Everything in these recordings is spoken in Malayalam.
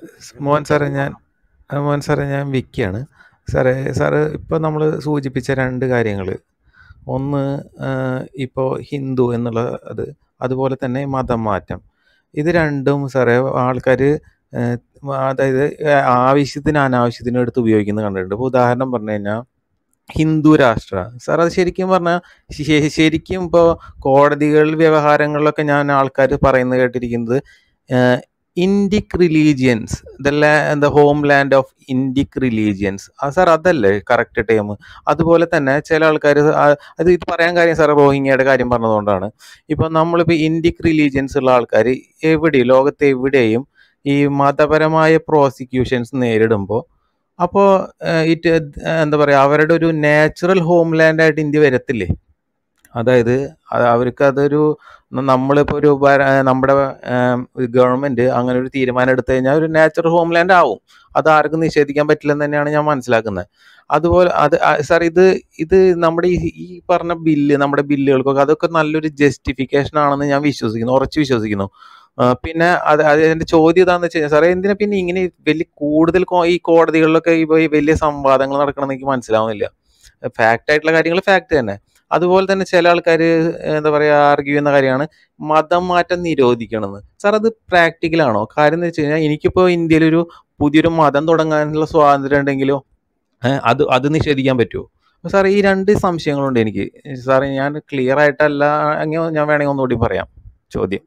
മോഹൻ സാറേ ഞാൻ ആ, മോഹൻ സാറേ ഞാൻ വിക്കിയാണ് സാറേ സാറ് ഇപ്പോൾ നമ്മൾ സൂചിപ്പിച്ച രണ്ട് കാര്യങ്ങൾ ഒന്ന് ഇപ്പോൾ ഹിന്ദു എന്നുള്ള അത് അതുപോലെ തന്നെ മതം മാറ്റം ഇത് രണ്ടും സാറേ ആൾക്കാർ അതായത് ആവശ്യത്തിന് അനാവശ്യത്തിന് എടുത്ത് ഉപയോഗിക്കുന്നത് കണ്ടിട്ടുണ്ട് ഇപ്പോൾ ഉദാഹരണം പറഞ്ഞു കഴിഞ്ഞാൽ ഹിന്ദു രാഷ്ട്ര സാർ അത് ശരിക്കും പറഞ്ഞാൽ ശരിക്കും ഇപ്പോൾ കോടതികൾ വ്യവഹാരങ്ങളിലൊക്കെ ഞാൻ ആൾക്കാർ പറയുന്നത് കേട്ടിരിക്കുന്നത് Indic religions the homeland of Indic religions ആ സാർ അതല്ലേ കറക്റ്റ് ടൈം അതുപോലെ തന്നെ ചില ആൾക്കാർ അത് ഇത് പറയാൻ കാര്യം സാർ റോഹിംഗ്യയുടെ കാര്യം പറഞ്ഞതുകൊണ്ടാണ് ഇപ്പോൾ നമ്മളിപ്പോൾ ഇൻഡിക് റിലീജിയൻസ് ഉള്ള ആൾക്കാർ എവിടെയും ലോകത്ത് എവിടെയും ഈ മതപരമായ പ്രോസിക്യൂഷൻസ് നേരിടുമ്പോൾ അപ്പോൾ ഇറ്റ് എന്താ പറയുക അവരുടെ ഒരു നാച്ചുറൽ ഹോം ലാൻഡായിട്ട് ഇന്ത്യ വരത്തില്ലേ അതായത് അത് അവർക്ക് അതൊരു നമ്മളിപ്പോൾ ഒരു ഭര- നമ്മുടെ ഗവൺമെന്റ് അങ്ങനെ ഒരു തീരുമാനം എടുത്തു കഴിഞ്ഞാൽ ഒരു നാച്ചുറൽ ഹോം ലാൻഡ് ആവും അത് ആർക്കും നിഷേധിക്കാൻ പറ്റില്ലെന്ന് തന്നെയാണ് ഞാൻ മനസ്സിലാക്കുന്നത് അതുപോലെ അത് സാർ ഇത് ഇത് നമ്മുടെ ഈ ഈ പറഞ്ഞ ബില്ല് നമ്മുടെ ബില്ലുകൾക്കൊക്കെ അതൊക്കെ നല്ലൊരു ജസ്റ്റിഫിക്കേഷൻ ആണെന്ന് ഞാൻ വിശ്വസിക്കുന്നു ഉറച്ചു വിശ്വസിക്കുന്നു ആ, പിന്നെ അത് അതിന്റെ ചോദ്യം ഇതാന്ന് വെച്ച് കഴിഞ്ഞാൽ സാറേ എന്തിനാ പിന്നെ ഇങ്ങനെ വലിയ കൂടുതൽ കോ- ഈ കോടതികളിലൊക്കെ ഈ ഈ വലിയ സംവാദങ്ങൾ നടക്കണമെന്ന് എനിക്ക് മനസ്സിലാവുന്നില്ല ഫാക്റ്റ് ആയിട്ടുള്ള കാര്യങ്ങൾ ഫാക്ട് തന്നെ അതുപോലെ തന്നെ ചില ആൾക്കാർ എന്താ പറയുക ആർഗ്യൂ ചെയ്യുന്ന കാര്യമാണ് മതം മാറ്റം നിരോധിക്കണമെന്ന് സാർ അത് പ്രാക്ടിക്കൽ ആണോ കാര്യം എന്ന് വെച്ച് കഴിഞ്ഞാൽ എനിക്കിപ്പോൾ ഇന്ത്യയിലൊരു പുതിയൊരു മതം തുടങ്ങാനുള്ള സ്വാതന്ത്ര്യം ഉണ്ടെങ്കിലോ ഏഹ് അത് അത് നിഷേധിക്കാൻ പറ്റുമോ അപ്പോൾ സാർ ഈ രണ്ട് സംശയങ്ങളുണ്ട് എനിക്ക് സാറേ ഞാൻ ക്ലിയർ ആയിട്ടല്ല എങ്കിൽ ഞാൻ വേണമെങ്കിൽ ഒന്നുകൂടി പറയാം ചോദ്യം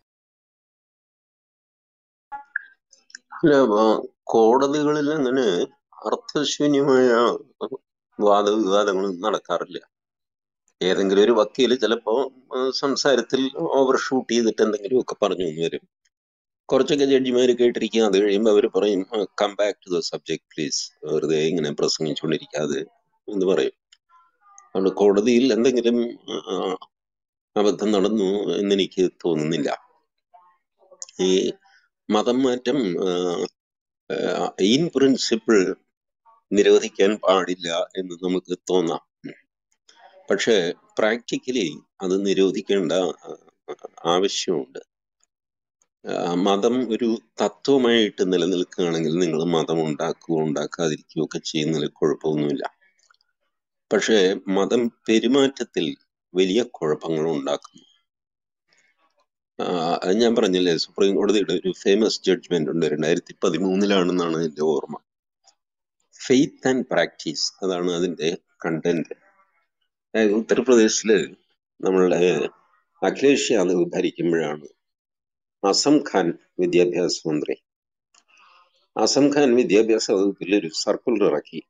അല്ല ആ, കോടതികളിൽ അങ്ങനെ അർത്ഥശൂന്യമായ വാദവിവാദങ്ങൾ നടക്കാറില്ല ഏതെങ്കിലും ഒരു വക്കീല് ചിലപ്പോ ആ, സംസാരത്തിൽ ഓവർ ഷൂട്ട് ചെയ്തിട്ട് എന്തെങ്കിലുമൊക്കെ പറഞ്ഞു എന്ന് വരും കുറച്ചൊക്കെ ജഡ്ജിമാര് കേട്ടിരിക്കുക അത് കഴിയുമ്പോൾ അവർ പറയും come back to the subject please വെറുതെ ഇങ്ങനെ പ്രസംഗിച്ചുകൊണ്ടിരിക്കാതെ എന്ന് പറയും അതുകൊണ്ട് കോടതിയിൽ എന്തെങ്കിലും ആ, ആ, അബദ്ധം നടന്നു എന്നെനിക്ക് തോന്നുന്നില്ല ഈ മതം മാറ്റം ഇൻ പ്രിൻസിപ്പിൾ നിരോധിക്കാൻ പാടില്ല എന്ന് നമുക്ക് തോന്നാം പക്ഷെ പ്രാക്ടിക്കലി അത് നിരോധിക്കേണ്ട ആ, ആവശ്യമുണ്ട് ആ, മതം ഒരു തത്വമായിട്ട് നിലനിൽക്കുകയാണെങ്കിൽ നിങ്ങൾ മതം ഉണ്ടാക്കുകയോ ഉണ്ടാക്കാതിരിക്കുകയോ ഒക്കെ ചെയ്യുന്നതിൽ കുഴപ്പമൊന്നുമില്ല പക്ഷേ മതം പെരുമാറ്റത്തിൽ വലിയ കുഴപ്പങ്ങൾ ഉണ്ടാക്കുന്നു ആ, അത് ഞാൻ പറഞ്ഞില്ലേ സുപ്രീം കോടതിയുടെ ഒരു ഫേമസ് ജഡ്ജ്മെന്റ് ഉണ്ട് രണ്ടായിരത്തി പതിമൂന്നിലാണെന്നാണ് എന്റെ ഓർമ്മ ഫെയ്ത്ത് ആൻഡ് പ്രാക്ടീസ് അതാണ് അതിന്റെ കണ്ടന്റ് അതായത് ഉത്തർപ്രദേശില് നമ്മളുടെ അഖിലേഷ് യാദവ് ഭരിക്കുമ്പോഴാണ് അസം ഖാൻ വിദ്യാഭ്യാസ മന്ത്രി അസം ഖാൻ വിദ്യാഭ്യാസ വകുപ്പിൽ ഒരു സർക്കുലർ ഇറക്കി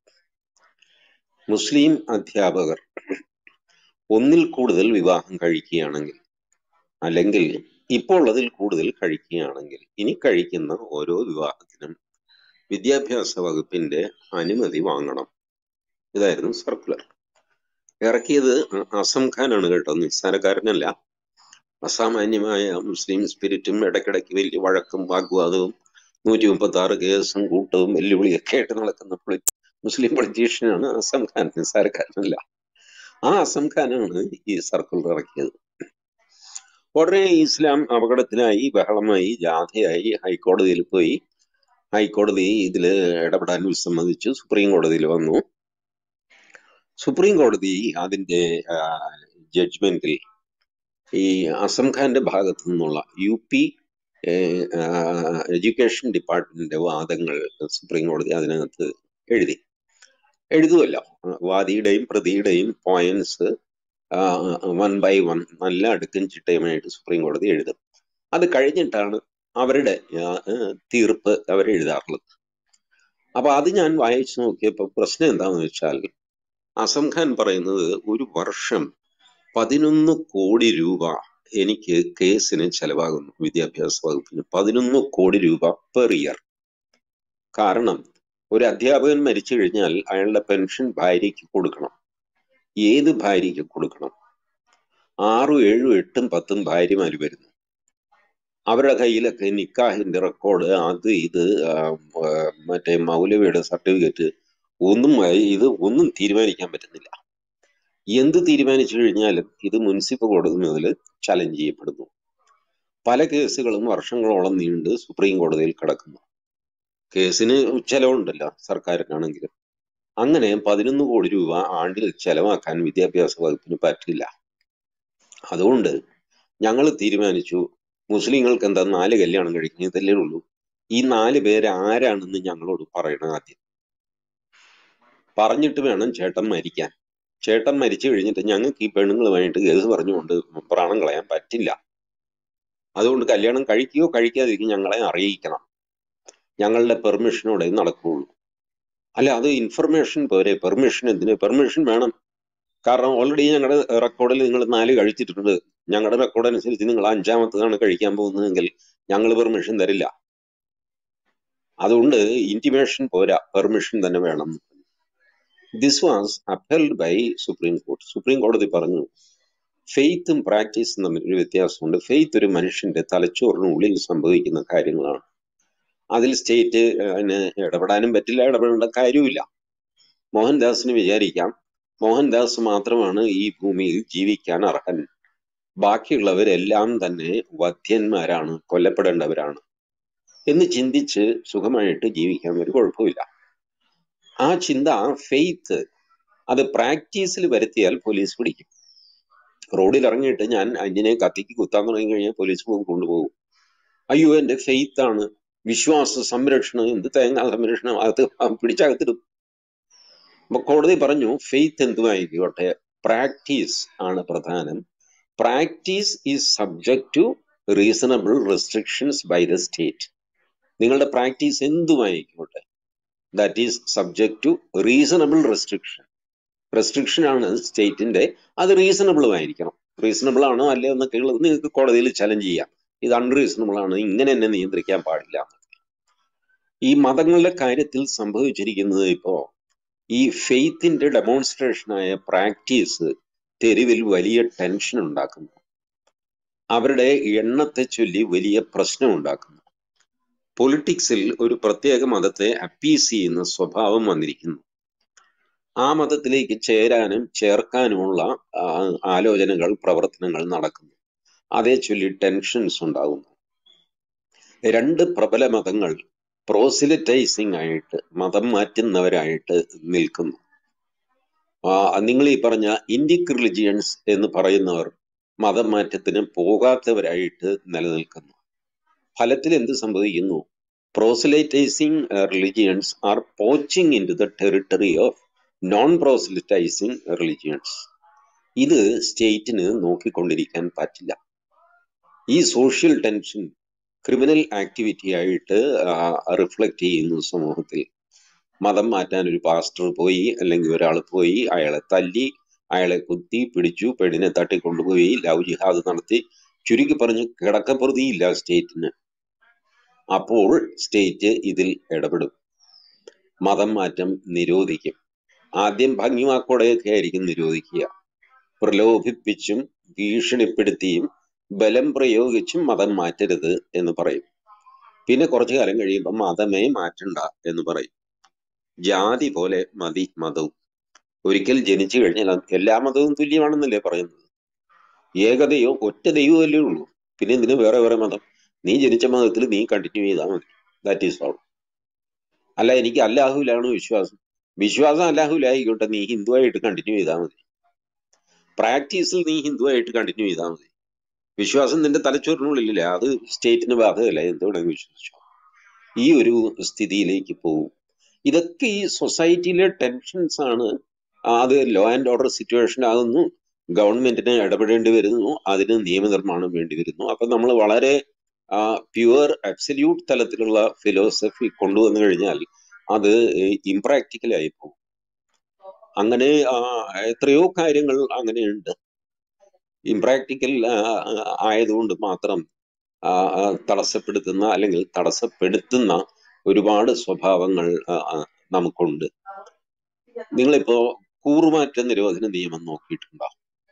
മുസ്ലിം അധ്യാപകർ ഒന്നിൽ കൂടുതൽ വിവാഹം കഴിക്കുകയാണെങ്കിൽ അല്ലെങ്കിൽ ഇപ്പോൾ ഉള്ളതിൽ കൂടുതൽ കഴിക്കുകയാണെങ്കിൽ ഇനി കഴിക്കുന്ന ഓരോ വിവാഹത്തിനും വിദ്യാഭ്യാസ വകുപ്പിന്റെ അനുമതി വാങ്ങണം ഇതായിരുന്നു സർക്കുലർ ഇറക്കിയത് അസം ഖാനാണ് കേട്ടോ നിസ്സാരക്കാരനല്ല അസാമാന്യമായ മുസ്ലിം സ്പിരിറ്റും ഇടയ്ക്കിടയ്ക്ക് വലിയ വഴക്കും വാഗ്വാദവും നൂറ്റി മുപ്പത്തി ആറ് കേസും കൂട്ടവും വെല്ലുവിളിയൊക്കെ ആയിട്ട് നടക്കുന്ന പൊളി- മുസ്ലിം പൊളിറ്റീഷ്യനാണ് അസം ഖാൻ നിസ്സാരക്കാരനല്ല ആ അസം ഖാനാണ് ഈ സർക്കുലർ ഇറക്കിയത് ഉടനെ ഇസ്ലാം അപകടത്തിലായി ബഹളമായി ജാഥയായി ഹൈക്കോടതിയിൽ പോയി ഹൈക്കോടതി ഇതില് ഇടപെടാൻ വിസമ്മതിച്ചു സുപ്രീം കോടതിയിൽ വന്നു സുപ്രീം കോടതി അതിന്റെ ജഡ്ജ്മെന്റിൽ ഈ അസം ഖാന്റെ ഭാഗത്തു നിന്നുള്ള യു പി എഡ്യൂക്കേഷൻ ഡിപ്പാർട്ട്മെന്റിന്റെ വാദങ്ങൾ സുപ്രീം കോടതി അതിനകത്ത് എഴുതി എഴുതുമല്ലോ വാദിയുടെയും പ്രതിയുടെയും പോയിന്റ്സ് വൺ ബൈ വൺ നല്ല അടുക്കും ചിട്ടയുമായിട്ട് സുപ്രീം കോടതി എഴുതും അത് കഴിഞ്ഞിട്ടാണ് അവരുടെ ആ, ആ, തീർപ്പ് അവർ എഴുതാറുള്ളത് അപ്പൊ അത് ഞാൻ വായിച്ചു നോക്കിയപ്പോ പ്രശ്നം എന്താണെന്ന് വെച്ചാൽ അസം ഖാൻ പറയുന്നത് ഒരു വർഷം പതിനൊന്ന് കോടി രൂപ എനിക്ക് കേസിന് ചെലവാകുന്നു വിദ്യാഭ്യാസ വകുപ്പിന് പതിനൊന്ന് കോടി രൂപ പെർ ഇയർ കാരണം ഒരു അധ്യാപകൻ മരിച്ചു കഴിഞ്ഞാൽ അയാളുടെ പെൻഷൻ ഭാര്യയ്ക്ക് കൊടുക്കണം ഏത് ഭാര്യയ്ക്ക് കൊടുക്കണം ആറും ഏഴും എട്ടും പത്തും ഭാര്യമാര് വരുന്നു അവരുടെ കയ്യിലൊക്കെ നിക്കാഹിന്റെ റെക്കോർഡ് അത് ഇത് ആ, ആ, മറ്റേ മൗലവിയുടെ സർട്ടിഫിക്കറ്റ് ഒന്നും ആ, ഇത് ഒന്നും തീരുമാനിക്കാൻ പറ്റുന്നില്ല എന്ത് തീരുമാനിച്ചു കഴിഞ്ഞാലും ഇത് മുനിസിപ്പൽ കോടതി മുതൽ ചലഞ്ച് ചെയ്യപ്പെടുന്നു പല കേസുകളും വർഷങ്ങളോളം നീണ്ട് സുപ്രീം കോടതിയിൽ കിടക്കുന്നു കേസിന് ചെലവുണ്ടല്ലോ സർക്കാരിനാണെങ്കിലും അങ്ങനെ പതിനൊന്ന് കോടി രൂപ ആണ്ടിൽ ചെലവാക്കാൻ വിദ്യാഭ്യാസ വകുപ്പിന് പറ്റില്ല അതുകൊണ്ട് ഞങ്ങൾ തീരുമാനിച്ചു മുസ്ലിങ്ങൾക്ക് എന്താ നാല് കല്യാണം കഴിക്കുന്നതല്ലേ ഉള്ളൂ ഈ നാല് പേര് ആരാണെന്ന് ഞങ്ങളോട് പറയണം ആദ്യം പറഞ്ഞിട്ട് വേണം ചേട്ടൻ മരിക്കാൻ ചേട്ടൻ മരിച്ചു കഴിഞ്ഞിട്ട് ഞങ്ങൾക്ക് ഈ പെണ്ണുങ്ങളുമായിട്ട് കേസ് പറഞ്ഞുകൊണ്ട് പ്രാണം കളയാൻ പറ്റില്ല അതുകൊണ്ട് കല്യാണം കഴിക്കുകയോ കഴിക്കാതിരിക്കുകയോ ഞങ്ങളെ അറിയിക്കണം ഞങ്ങളുടെ പെർമിഷനോടെ നടക്കുകയുള്ളൂ അല്ല അത് ഇൻഫർമേഷൻ പോരെ പെർമിഷൻ എന്തിന് പെർമിഷൻ വേണം കാരണം ഓൾറെഡി ഞങ്ങളുടെ റെക്കോർഡിൽ നിങ്ങൾ നാല് കഴിച്ചിട്ടുണ്ട് ഞങ്ങളുടെ റെക്കോർഡ് അനുസരിച്ച് നിങ്ങൾ അഞ്ചാമത്തതാണ് കഴിക്കാൻ പോകുന്നതെങ്കിൽ ഞങ്ങൾ പെർമിഷൻ തരില്ല അതുകൊണ്ട് ഇന്റിമേഷൻ പോരാ പെർമിഷൻ തന്നെ വേണം this was appealed by supreme കോടതി സുപ്രീം കോടതി പറഞ്ഞു ഫെയ്ത്തും പ്രാക്ടീസും തമ്മിൽ ഒരു വ്യത്യാസമുണ്ട് ഫെയ്ത്ത് ഒരു മനുഷ്യന്റെ തലച്ചോറിനുള്ളിൽ സംഭവിക്കുന്ന കാര്യങ്ങളാണ് അതിൽ സ്റ്റേറ്റ് അതിന് ഇടപെടാനും പറ്റില്ല ഇടപെടേണ്ട കാര്യമില്ല മോഹൻദാസിന് വിചാരിക്കാം മോഹൻദാസ് മാത്രമാണ് ഈ ഭൂമിയിൽ ജീവിക്കാൻ അർഹൻ ബാക്കിയുള്ളവരെല്ലാം തന്നെ വധ്യന്മാരാണ് കൊല്ലപ്പെടേണ്ടവരാണ് എന്ന് ചിന്തിച്ച് സുഖമായിട്ട് ജീവിക്കാൻ ഒരു കുഴപ്പമില്ല ആ ചിന്ത ഫെയ്ത്ത് അത് പ്രാക്ടീസിൽ വരുത്തിയാൽ പോലീസ് പിടിക്കും റോഡിൽ ഇറങ്ങിയിട്ട് ഞാൻ അന്യനെ കത്തിക്ക് കുത്താൻ തുടങ്ങി കഴിഞ്ഞാൽ പോലീസ് പോകും കൊണ്ടുപോകും അയ്യോ എന്റെ ഫെയ്ത്ത് ആണ് വിശ്വാസ സംരക്ഷണം എന്ത് തേങ്ങ സംരക്ഷണം അത് പിടിച്ചകത്തിടും അപ്പൊ കോടതി പറഞ്ഞു ഫെയ്ത്ത് എന്തുമായിക്കോട്ടെ പ്രാക്ടീസ് ആണ് പ്രധാനം practice is subject to reasonable restrictions by the state നിങ്ങളുടെ പ്രാക്ടീസ് എന്തുമായിക്കോട്ടെ that is subject to reasonable restriction restriction ആണ് സ്റ്റേറ്റിന്റെ അത് റീസണബിളും ആയിരിക്കണം റീസണബിൾ ആണോ അല്ലേ എന്നൊക്കെ ഉള്ളത് നിങ്ങൾക്ക് കോടതിയിൽ ചലഞ്ച് ചെയ്യാം ഇത് അൺറീസണബിൾ ആണ് ഇങ്ങനെ എന്നെ നിയന്ത്രിക്കാൻ പാടില്ല ഈ മതങ്ങളുടെ കാര്യത്തിൽ സംഭവിച്ചിരിക്കുന്നത് ഇപ്പോ ഈ ഫെയ്ത്തിന്റെ ഡെമോൺസ്ട്രേഷനായ പ്രാക്ടീസ് തെരുവിൽ വലിയ ടെൻഷൻ ഉണ്ടാക്കുന്നു അവരുടെ എണ്ണത്തെ ചൊല്ലി വലിയ പ്രശ്നം ഉണ്ടാക്കുന്നു പൊളിറ്റിക്സിൽ ഒരു പ്രത്യേക മതത്തെ അപ്പീസ് ചെയ്യുന്ന സ്വഭാവം വന്നിരിക്കുന്നു ആ മതത്തിലേക്ക് ചേരാനും ചേർക്കാനുമുള്ള ആലോചനകൾ പ്രവർത്തനങ്ങൾ നടക്കുന്നു അതേ ചൊല്ലി ടെൻഷൻസ് ഉണ്ടാകുന്നു രണ്ട് പ്രബല മതങ്ങൾ പ്രോസിലറ്റൈസിങ് ആയിട്ട് മതം മാറ്റുന്നവരായിട്ട് നിൽക്കുന്നു നിങ്ങൾ ഈ പറഞ്ഞ ഇൻഡിക് റിലിജിയൻസ് എന്ന് പറയുന്നവർ മതം മാറ്റത്തിന് പോകാത്തവരായിട്ട് നിലനിൽക്കുന്നു ഫലത്തിൽ എന്ത് സംഭവിക്കുന്നു proselytising religions are poaching into the territory of non proselytising religions ഇത് സ്റ്റേറ്റിന് നോക്കിക്കൊണ്ടിരിക്കാൻ പറ്റില്ല ഈ സോഷ്യൽ ടെൻഷൻ ക്രിമിനൽ ആക്ടിവിറ്റി ആയിട്ട് റിഫ്ലക്റ്റ് ചെയ്യുന്നു സമൂഹത്തിൽ മതം മാറ്റാൻ ഒരു പാസ്റ്റർ പോയി അല്ലെങ്കിൽ ഒരാൾ പോയി അയാളെ തല്ലി അയാളെ കുത്തി പിടിച്ചു പെണ്ണിനെ തട്ടിക്കൊണ്ടുപോയി ലവ് ജിഹാദ് നടത്തി ചുരുക്കി പറഞ്ഞ് കിടക്കപ്രതിയില്ല സ്റ്റേറ്റിന് അപ്പോൾ സ്റ്റേറ്റ് ഇതിൽ ഇടപെടും മതം മാറ്റം നിരോധിക്കും ആദ്യം ഭംഗിവാക്കോടെയൊക്കെ ആയിരിക്കും നിരോധിക്കുക പ്രലോഭിപ്പിച്ചും ഭീഷണിപ്പെടുത്തിയും ബലം പ്രയോഗിച്ചും മതം മാറ്റരുത് എന്ന് പറയും പിന്നെ കുറച്ചു കാലം കഴിയുമ്പോൾ മതമേ മാറ്റണ്ട എന്ന് പറയും ജാതി പോലെ മതി മതവും ഒരിക്കൽ ജനിച്ചു കഴിഞ്ഞാൽ എല്ലാ മതവും തുല്യമാണെന്നല്ലേ പറയുന്നത് ഏകതയോ ഒറ്റ ദൈവമല്ലേ ഉള്ളൂ പിന്നെ എന്തിനു വേറെ വേറെ മതം നീ ജനിച്ച മതത്തിൽ നീ കണ്ടിന്യൂ ചെയ്താൽ മതി ദാറ്റ് ഈസ് ഓൾ അല്ല എനിക്ക് അല്ലാഹുലാണ് വിശ്വാസം വിശ്വാസം അല്ലാഹുലായിക്കോട്ടെ നീ ഹിന്ദുവായിട്ട് കണ്ടിന്യൂ ചെയ്താൽ മതി പ്രാക്ടീസിൽ നീ ഹിന്ദുവായിട്ട് കണ്ടിന്യൂ ചെയ്താൽ മതി വിശ്വാസം നിന്റെ തലച്ചോറിനുള്ളിലില്ല അത് സ്റ്റേറ്റിന് ബാധകല്ല എന്തുവേണമെങ്കിൽ വിശ്വസിച്ചോ ഈ ഒരു സ്ഥിതിയിലേക്ക് പോകും ഇതൊക്കെ ഈ സൊസൈറ്റിയിലെ ടെൻഷൻസ് ആണ് അത് ലോ ആൻഡ് ഓർഡർ സിറ്റുവേഷൻ ആകുന്നു ഗവൺമെന്റിന് ഇടപെടേണ്ടി വരുന്നു അതിന് നിയമനിർമ്മാണം വേണ്ടി വരുന്നു അപ്പൊ നമ്മൾ വളരെ പ്യുവർ അബ്സല്യൂട്ട് തലത്തിലുള്ള ഫിലോസഫി കൊണ്ടുവന്നു കഴിഞ്ഞാൽ അത് ഇംപ്രാക്ടിക്കലായി പോകും അങ്ങനെ എത്രയോ കാര്യങ്ങൾ അങ്ങനെയുണ്ട് ഇംപ്രാക്ടിക്കൽ ആയതുകൊണ്ട് മാത്രം തടസ്സപ്പെടുത്തുന്ന അല്ലെങ്കിൽ തടസ്സപ്പെടുത്തുന്ന ഒരുപാട് സ്വഭാവങ്ങൾ നമുക്കുണ്ട് നിങ്ങളിപ്പോ കൂറുമാറ്റ നിരോധന നിയമം നോക്കിയിട്ടുണ്ടോ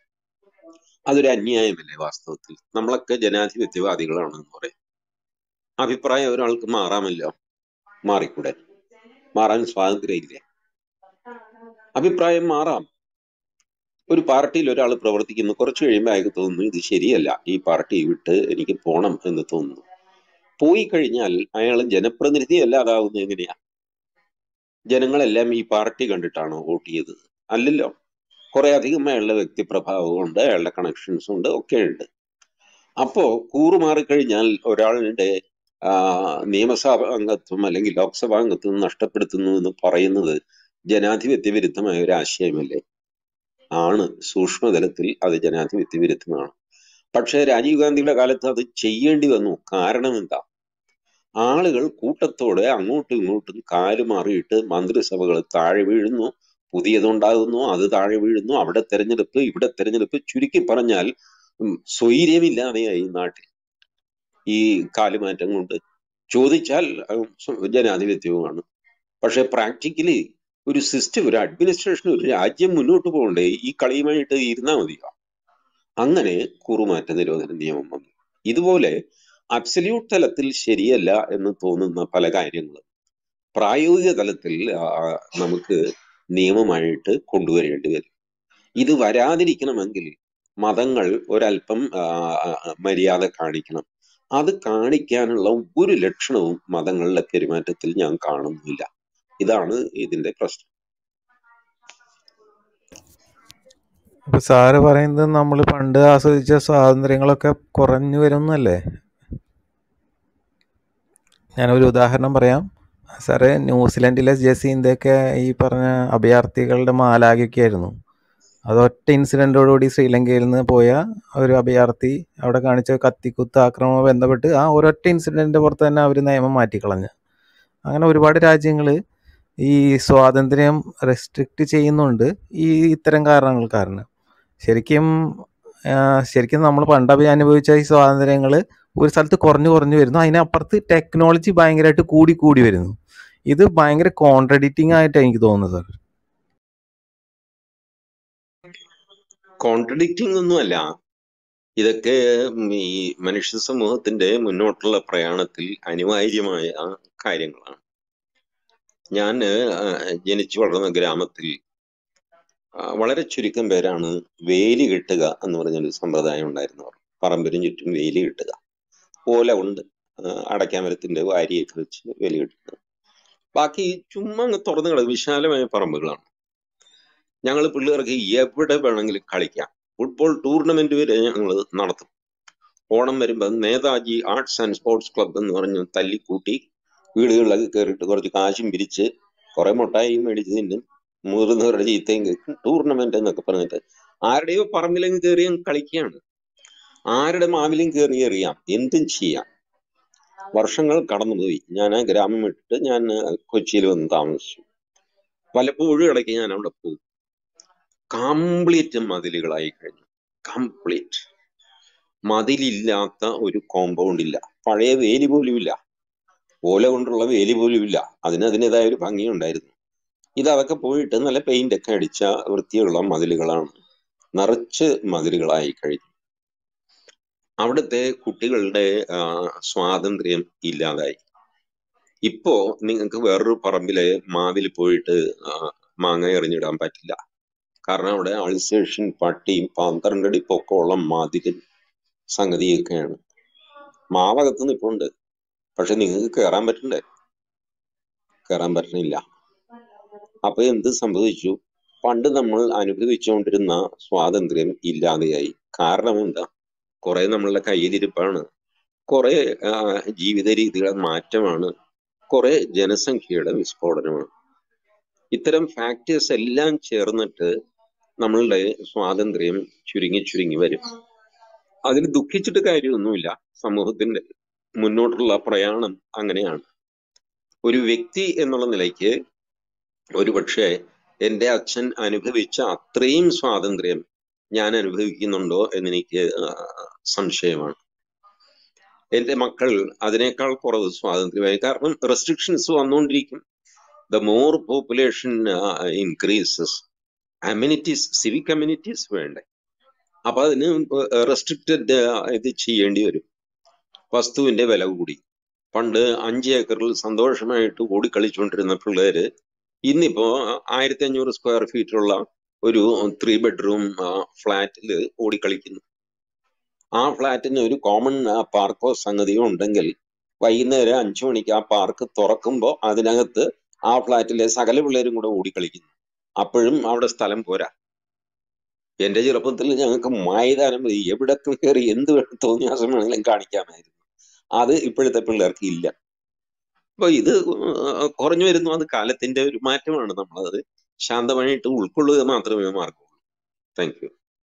അതൊരു അന്യായമല്ലേ വാസ്തവത്തിൽ നമ്മളൊക്കെ ജനാധിപത്യവാദികളാണ് എന്ന് പറയും അഭിപ്രായം ഒരാൾക്ക് മാറാമല്ലോ മാറിക്കൂടെ മാറാൻ സ്വാതന്ത്ര്യമില്ലേ അഭിപ്രായം മാറാം ഒരു പാർട്ടിയിൽ ഒരാൾ പ്രവർത്തിക്കുന്നു കുറച്ച് കഴിയുമ്പോൾ അയാൾക്ക് തോന്നുന്നു ഇത് ശരിയല്ല ഈ പാർട്ടി വിട്ട് എനിക്ക് പോണം എന്ന് തോന്നുന്നു പോയി കഴിഞ്ഞാൽ അയാൾ ജനപ്രതിനിധി അല്ലാതാവുന്നത് എങ്ങനെയാ ജനങ്ങളെല്ലാം ഈ പാർട്ടി കണ്ടിട്ടാണോ വോട്ട് ചെയ്തത് അല്ലല്ലോ കുറെ അധികം അയാളുടെ വ്യക്തിപ്രഭാവം ഉണ്ട് അയാളുടെ കണക്ഷൻസ് ഉണ്ട് ഒക്കെ ഉണ്ട് അപ്പോ കൂറുമാറിക്കഴിഞ്ഞാൽ ഒരാളുടെ ആ, നിയമസഭാ അംഗത്വം അല്ലെങ്കിൽ ലോക്സഭാ അംഗത്വം നഷ്ടപ്പെടുത്തുന്നു എന്ന് പറയുന്നത് ജനാധിപത്യ വിരുദ്ധമായ ഒരു ആശയമല്ലേ ആണ് സൂക്ഷ്മതലത്തിൽ അത് ജനാധിപത്യ വിരുദ്ധമാണ് പക്ഷേ രാജീവ് ഗാന്ധിയുടെ കാലത്ത് അത് ചെയ്യേണ്ടി വന്നു കാരണം എന്താ ആളുകൾ കൂട്ടത്തോടെ അങ്ങോട്ടും ഇങ്ങോട്ടും കാലുമാറിയിട്ട് മന്ത്രിസഭകൾ താഴെ വീഴുന്നു പുതിയതുണ്ടാകുന്നു അത് താഴെ വീഴുന്നു അവിടെ തെരഞ്ഞെടുപ്പ് ഇവിടെ തെരഞ്ഞെടുപ്പ് ചുരുക്കി പറഞ്ഞാൽ ഉം, സ്വൈര്യമില്ലാതെയായി നാട്ടിൽ ഈ കാലുമാറ്റം കൊണ്ട് ചോദിച്ചാൽ ഉം, സ്വ- ജനാധിപത്യവുമാണ് പക്ഷെ പ്രാക്ടിക്കലി ഒരു സിസ്റ്റം ഒരു അഡ്മിനിസ്ട്രേഷൻ ഒരു രാജ്യം മുന്നോട്ട് പോകണ്ടേ ഈ കളിയുമായിട്ട് ഇരുന്നാൽ മതിയോ അങ്ങനെ കുറുമാറ്റ നിരോധന നിയമം വന്നു ഇതുപോലെ അബ്സല്യൂട്ട് തലത്തിൽ ശരിയല്ല എന്ന് തോന്നുന്ന പല കാര്യങ്ങളും പ്രായോഗിക തലത്തിൽ ആ, നമുക്ക് നിയമമായിട്ട് കൊണ്ടുവരേണ്ടി വരും ഇത് വരാതിരിക്കണമെങ്കിൽ മതങ്ങൾ ഒരല്പം ആ, ആ, മര്യാദ കാണിക്കണം അത് കാണിക്കാനുള്ള ഒരു ലക്ഷണവും മതങ്ങളുടെ പെരുമാറ്റത്തിൽ ഞാൻ കാണുന്നില്ല ഇതാണ് ഇതിന്റെ പ്രശ്നം ഇപ്പൊ സാറ് പറയുന്നത് നമ്മൾ പണ്ട് ആസ്വദിച്ച സ്വാതന്ത്ര്യങ്ങളൊക്കെ കുറഞ്ഞു വരുന്നല്ലേ ഞാനൊരു ഉദാഹരണം പറയാം സാറേ ന്യൂസിലൻഡിലെ ജസീന്തൊക്കെ ഈ പറഞ്ഞ അഭയാർത്ഥികളുടെ മാലാഖയൊക്കെ ആയിരുന്നു അത് ഒറ്റ ഇൻസിഡൻറ്റോടുകൂടി ശ്രീലങ്കയിൽ നിന്ന് പോയ ഒരു അഭയാർത്ഥി അവിടെ കാണിച്ച കത്തിക്കുത്ത് ആക്രമണം ബന്ധപ്പെട്ട് ആ ഒരൊറ്റ ഇൻസിഡൻറ്റിൻ്റെ പുറത്ത് തന്നെ അവർ നിയമം മാറ്റിക്കളഞ്ഞു അങ്ങനെ ഒരുപാട് രാജ്യങ്ങൾ ഈ സ്വാതന്ത്ര്യം റെസ്ട്രിക്റ്റ് ചെയ്യുന്നുണ്ട് ഈ ഇത്തരം കാരണങ്ങൾ കാരണം ശരിക്കും ആ, ശരിക്കും നമ്മൾ പണ്ട് അഭി അനുഭവിച്ച ഈ സ്വാതന്ത്ര്യങ്ങൾ ഒരു സ്ഥലത്ത് കുറഞ്ഞു കുറഞ്ഞു വരുന്നു അതിനപ്പുറത്ത് ടെക്നോളജി ഭയങ്കരമായിട്ട് കൂടി കൂടി വരുന്നു ഇത് ഭയങ്കര കോൺട്രഡിക്റ്റിംഗ് ആയിട്ടാണ് എനിക്ക് തോന്നുന്നത് സാർ കോൺട്രഡിക്റ്റിംഗ് ഒന്നുമല്ല ഇതൊക്കെ ഉം ഈ മനുഷ്യ സമൂഹത്തിന്റെ മുന്നോട്ടുള്ള പ്രയാണത്തിൽ അനിവാര്യമായ കാര്യങ്ങളാണ് ഞാൻ ജനിച്ചു വളർന്ന ഗ്രാമത്തിൽ ആ, വളരെ ചുരുക്കം പേരാണ് വേലി കെട്ടുക എന്ന് പറഞ്ഞൊരു സമ്പ്രദായം ഉണ്ടായിരുന്നവർ പറമ്പിനും ചുറ്റും വേലി കെട്ടുക ഓല കൊണ്ട് ആ, അടയ്ക്കാമരത്തിന്റെ വാരിയൊക്കെ വെച്ച് വേലി കെട്ടുക ബാക്കി ചുമ്മാ അങ്ങ് തുറന്നു കളയും വിശാലമായ പറമ്പുകളാണ് ഞങ്ങൾ പിള്ളേർക്ക് എവിടെ വേണമെങ്കിലും കളിക്കാം ഫുട്ബോൾ ടൂർണമെന്റ് വരെ ഞങ്ങൾ നടത്തും ഓണം വരുമ്പോൾ Netaji arts and sports club എന്ന് പറഞ്ഞ് തല്ലിക്കൂട്ടി വീടുകളിലൊക്കെ കയറിയിട്ട് കുറച്ച് കാശും പിരിച്ച് കുറെ മുട്ടായും മേടിച്ച് തിന്നും മുതിർന്നവരുടെ ചീത്തയും കേൾക്കും ടൂർണമെന്റ് എന്നൊക്കെ പറഞ്ഞിട്ട് ആരുടെയോ പറമ്പിലെങ്കിൽ കയറി അങ്ങ് കളിക്കുകയാണ് ആരുടെ മാവിലും കയറി എറിയാം എന്തും ചെയ്യാം വർഷങ്ങൾ കടന്നുപോയി ഞാൻ ആ ഗ്രാമം വിട്ടിട്ട് ഞാൻ കൊച്ചിയിൽ വന്ന് താമസിച്ചു പലപ്പോഴും ഇടയ്ക്ക് ഞാൻ അവിടെ പോകും കംപ്ലീറ്റ് മതിലുകളായി കഴിഞ്ഞു കംപ്ലീറ്റ് മതിലില്ലാത്ത ഒരു കോമ്പൗണ്ട് ഇല്ല പഴയ വേലി പോലും ഇല്ല ഓല കൊണ്ടുള്ള വേലി പോലും ഇല്ല അതിന് അതിൻ്റെതായ ഒരു ഭംഗിയുണ്ടായിരുന്നു ഇത് അതൊക്കെ പോയിട്ട് നല്ല പെയിന്റ് ഒക്കെ അടിച്ച വൃത്തിയുള്ള മതിലുകളാണ് നിറച്ച് മതിലുകളായി കഴിഞ്ഞു അവിടുത്തെ കുട്ടികളുടെ ആ, സ്വാതന്ത്ര്യം ഇല്ലാതായി ഇപ്പോ നിങ്ങൾക്ക് വേറൊരു പറമ്പിലെ മാവിൽ പോയിട്ട് ആ, മാങ്ങ എറിഞ്ഞിടാൻ പറ്റില്ല കാരണം അവിടെ അൾസേഷൻ പട്ടിയും പന്ത്രണ്ടടി പൊക്കമുള്ള മതിലും സംഗതിയൊക്കെയാണ് മാവകത്ത് നിൽപ്പുണ്ട് പക്ഷെ നിങ്ങൾക്ക് കയറാൻ പറ്റണ്ടേ കയറാൻ പറ്റണില്ല അപ്പൊ എന്ത് സംഭവിച്ചു പണ്ട് നമ്മൾ അനുഭവിച്ചുകൊണ്ടിരുന്ന സ്വാതന്ത്ര്യം ഇല്ലാതെയായി കാരണം എന്താ കുറെ നമ്മളുടെ കയ്യിലിരിപ്പാണ് കുറെ ആ, ജീവിത രീതികളുടെ മാറ്റമാണ് കുറെ ജനസംഖ്യയുടെ വിസ്ഫോടനമാണ് ഇത്തരം ഫാക്ടേഴ്സ് എല്ലാം ചേർന്നിട്ട് നമ്മളുടെ സ്വാതന്ത്ര്യം ചുരുങ്ങി ചുരുങ്ങി വരും അതിൽ ദുഃഖിച്ചിട്ട് കാര്യമൊന്നുമില്ല സമൂഹത്തിന്റെ മുന്നോട്ടുള്ള പ്രയാണം അങ്ങനെയാണ് ഒരു വ്യക്തി എന്നുള്ള നിലയ്ക്ക് ഒരുപക്ഷെ എൻ്റെ അച്ഛൻ അനുഭവിച്ച അത്രയും സ്വാതന്ത്ര്യം ഞാൻ അനുഭവിക്കുന്നുണ്ടോ എന്നെനിക്ക് ആ, സംശയമാണ് എൻ്റെ മക്കൾ അതിനേക്കാൾ കുറവ് സ്വാതന്ത്ര്യമായി കാരണം റെസ്ട്രിക്ഷൻസ് വന്നുകൊണ്ടിരിക്കും the more population increases amenities civic amenities വേണ്ടേ അപ്പൊ അതിന് റെസ്ട്രിക്റ്റഡ് ഇത് ചെയ്യേണ്ടി വരും വസ്തുവിന്റെ വില കൂടി പണ്ട് അഞ്ച് ഏക്കറിൽ സന്തോഷമായിട്ട് ഓടിക്കളിച്ചുകൊണ്ടിരുന്ന പിള്ളേര് ഇന്നിപ്പോ ആയിരത്തി അഞ്ഞൂറ് സ്ക്വയർ ഫീറ്റുള്ള ഒരു ത്രീ ബെഡ്റൂം ഫ്ലാറ്റിൽ ഓടിക്കളിക്കുന്നു ആ ഫ്ലാറ്റിന് ഒരു കോമൺ പാർക്കോ സംഗതിയോ ഉണ്ടെങ്കിൽ വൈകുന്നേരം അഞ്ചു മണിക്ക് ആ പാർക്ക് തുറക്കുമ്പോൾ അതിനകത്ത് ആ ഫ്ലാറ്റിലെ സകല പിള്ളേരും കൂടെ ഓടിക്കളിക്കുന്നു അപ്പോഴും അവിടെ സ്ഥലം പോരാ എന്റെ ചെറുപ്പത്തിൽ ഞങ്ങൾക്ക് മൈതാനം മതി. എവിടെ കയറി എന്ത് വേണം തോന്നിയാസം വേണമെങ്കിലും കാണിക്കാമായിരുന്നു അത് ഇപ്പോഴത്തെ പിള്ളേർക്ക് ഇല്ല അപ്പൊ ഇത് കുറഞ്ഞു വരുന്നു അത് കാലത്തിന്റെ ഒരു മാറ്റമാണ് നമ്മളത് ശാന്തമായിട്ട് ഉൾക്കൊള്ളുക മാത്രമേ മാർഗമുള്ളൂ താങ്ക് യു